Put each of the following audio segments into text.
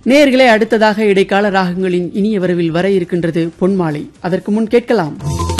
நேர்களே அடுத்ததாக இடைக்கால ராகங்களின் இனிய வரவில் வர இருக்கின்றது பொன்மாலை அதற்கு முன் கேட்கலாம்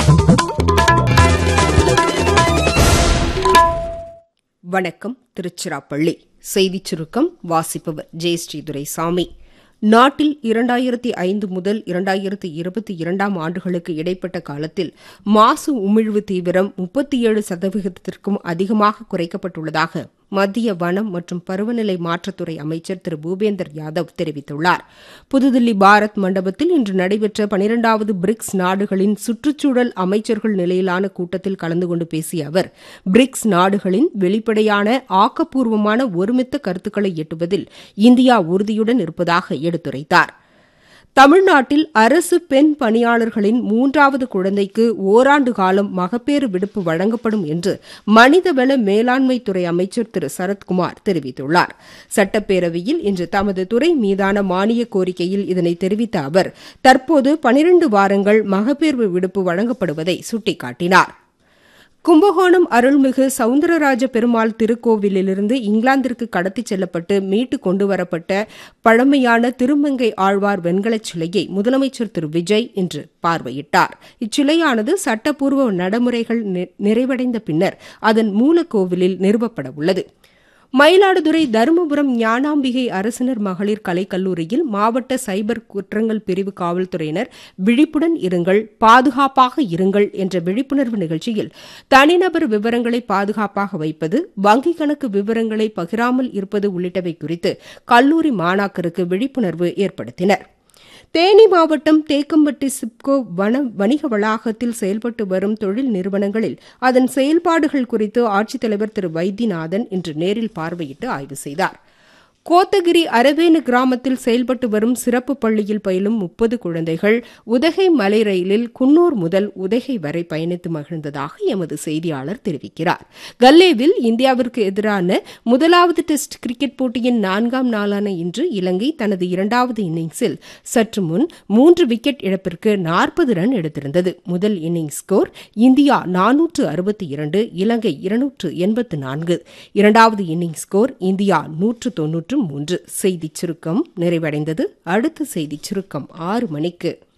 வணக்கம் திருச்சிராப்பள்ளி செய்திச் சுருக்கம் வாசிப்பவர் ஜெயஸ்ரீ துரைசாமி நாட்டில் இரண்டாயிரத்தி ஐந்து முதல் இரண்டாயிரத்தி இருபத்தி இரண்டாம் ஆண்டுகளுக்கு இடைப்பட்ட காலத்தில் மாசு உமிழ்வு தீவிரம் முப்பத்தி ஏழு சதவீதத்திற்கும் அதிகமாக குறைக்கப்பட்டுள்ளதாக மத்திய வனம் மற்றும் பருவநிலை மாற்றத்துறை அமைச்சர் திரு பூபேந்தர் யாதவ் தெரிவித்துள்ளார் புதுதில்லி பாரத் மண்டபத்தில் இன்று நடைபெற்ற பனிரெண்டாவது பிரிக்ஸ் நாடுகளின் சுற்றுச்சூழல் அமைச்சர்கள் நிலையிலான கூட்டத்தில் கலந்து கொண்டு பேசிய அவர் பிரிக்ஸ் நாடுகளின் வெளிப்படையான ஆக்கப்பூர்வமான ஒருமித்த கருத்துக்களை எட்டுவதில் இந்தியா உறுதியுடன் இருப்பதாக எடுத்துரைத்தார் தமிழ்நாட்டில் அரசு பெண் பணியாளர்களின் மூன்றாவது குழந்தைக்கு ஓராண்டு காலம் மகப்பேறு விடுப்பு வழங்கப்படும் என்று மனிதவள மேலாண்மைத்துறை அமைச்சர் திரு சரத்குமார் தெரிவித்துள்ளார் சட்டப்பேரவையில் இன்று தமது துறை மீதான மானிய கோரிக்கையில் இதனை தெரிவித்த அவர் தற்போது பனிரண்டு வாரங்கள் மகப்பேறு விடுப்பு வழங்கப்படுவதை சுட்டிக்காட்டினார் கும்பகோணம் அருள்மிகு சவுந்தரராஜ பெருமாள் திருக்கோவிலிலிருந்து இங்கிலாந்திற்கு கடத்திச் செல்லப்பட்டு மீட்டு கொண்டுவரப்பட்ட பழமையான திருமங்கை ஆழ்வார் வெண்கலச் சிலையை முதலமைச்சர் திரு விஜய் இன்று பார்வையிட்டார் இச்சிலையானது சட்டப்பூர்வ நடைமுறைகள் நிறைவடைந்த பின்னர் அதன் மூலக்கோவிலில் நிறுவப்பட உள்ளது மயிலாடுதுறை தருமபுரம் ஞானாம்பிகை அரசினர் மகளிர் கலைக்கல்லூரியில் மாவட்ட சைபர் குற்றங்கள் பிரிவு காவல்துறையினர் விழிப்புடன் இருங்கள் பாதுகாப்பாக இருங்கள் என்ற விழிப்புணர்வு நிகழ்ச்சியில் தனிநபர் விவரங்களை பாதுகாப்பாக வைப்பது வங்கிக் கணக்கு விவரங்களை பகிராமல் இருப்பது உள்ளிட்டவை குறித்து கல்லூரி மாணாக்கருக்கு விழிப்புணர்வு ஏற்படுத்தினர் தேனி மாவட்டம் தேக்கம்பட்டி சிப்கோ வன வணிக வளாகத்தில் செயல்பட்டு வரும் தொழில் நிறுவனங்களில் அதன் செயல்பாடுகள் குறித்து ஆட்சித்தலைவர் திரு வைத்தியநாதன் இன்று நேரில் பார்வையிட்டு ஆய்வு செய்தார் கோத்தகிரி அரவேனு கிராமத்தில் செயல்பட்டு வரும் சிறப்பு பள்ளியில் பயிலும் முப்பது குழந்தைகள் உதகை மலை ரயிலில் குன்னூர் முதல் உதகை வரை பயணித்து மகிழ்ந்ததாக எமது செய்தியாளர் தெரிவிக்கிறார் கல்லேவில் இந்தியாவிற்கு எதிரான முதலாவது டெஸ்ட் கிரிக்கெட் போட்டியின் நான்காம் நாளான இன்று இலங்கை தனது இரண்டாவது இன்னிங்ஸில் சற்று முன் மூன்று விக்கெட் இழப்பிற்கு நாற்பது ரன் எடுத்திருந்தது முதல் இன்னிங்ஸ் ஸ்கோர் இந்தியா நானூற்று அறுபத்தி இரண்டு இலங்கை இருநூற்று எண்பத்து நான்கு இரண்டாவது இன்னிங்ஸ் ஸ்கோர் இந்தியா நூற்று தொன்னூற்று மூன்று செய்திச் சுருக்கம் நிறைவடைந்தது அடுத்த செய்திச் சுருக்கம் ஆறு மணிக்கு